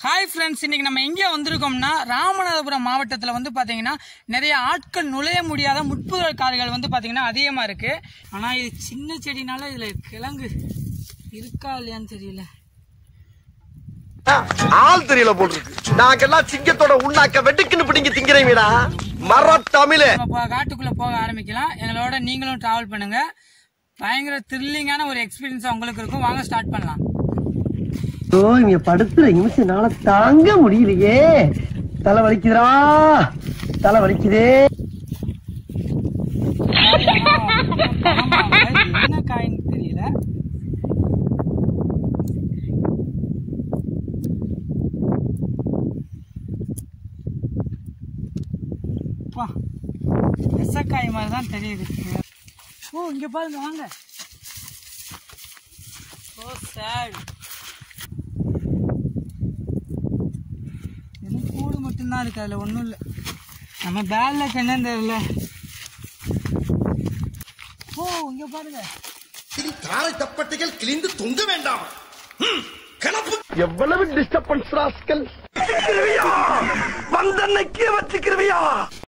hi friends இன்னைக்கு நம்ம எங்கே வந்திருக்கோம்னா ராமநாதபுரம் மாவட்டத்தில் வந்து பார்த்தீங்கன்னா நிறைய ஆட்கள் நுழைய முடியாத முட்புதல் காடுகள் வந்து பார்த்தீங்கன்னா அதிகமாக இருக்கு ஆனால் இது சின்ன செடினால இதில் கிழங்கு இருக்கா இல்லையான்னு தெரியல ஆள் தெரியல போட்டுருக்கு நாங்கெல்லாம் சிங்கத்தோட உண்ணாக்க வெட்டுக்குன்னு பிடிங்க திங்கிறீங்கடா மர தமிழே நம்ம போ- காட்டுக்குள்ள போக ஆரம்பிக்கலாம் எங்களோட நீங்களும் டிராவல் பண்ணுங்க பயங்கர த்ரில்லிங்கான ஒரு எக்ஸ்பீரியன்ஸ் உங்களுக்கு இருக்கும் வாங்க ஸ்டார்ட் பண்ணலாம் ஓ இங்க படுத்துற நிமிஷம்னால தாங்க முடியலையே தலை வலிக்குதுடா தலை வலிக்குதே ஆமா, இது என்ன காயின்னு தெரியல அப்பா, விசக்காய் மாதிரி தான் தெரியுது ஓ இங்க பாருங்க வாங்க ஓ சேட் வெறும் கூடு மட்டும்தான் இருக்கு அதுல ஒன்றும் இல்லை நம்ம பேக்ல என்னன்னு தெரியல ஓ இங்க பாருங்க தாரை தப்பட்டைகள் கிழிந்து தொங்க வேண்டாம் ஹம், கலப்பு எவ்வளவு டிஸ்டர்பன்ஸ் ராஸ்கல் வந்தன்னைக்கே வச்சுக்கிருவியா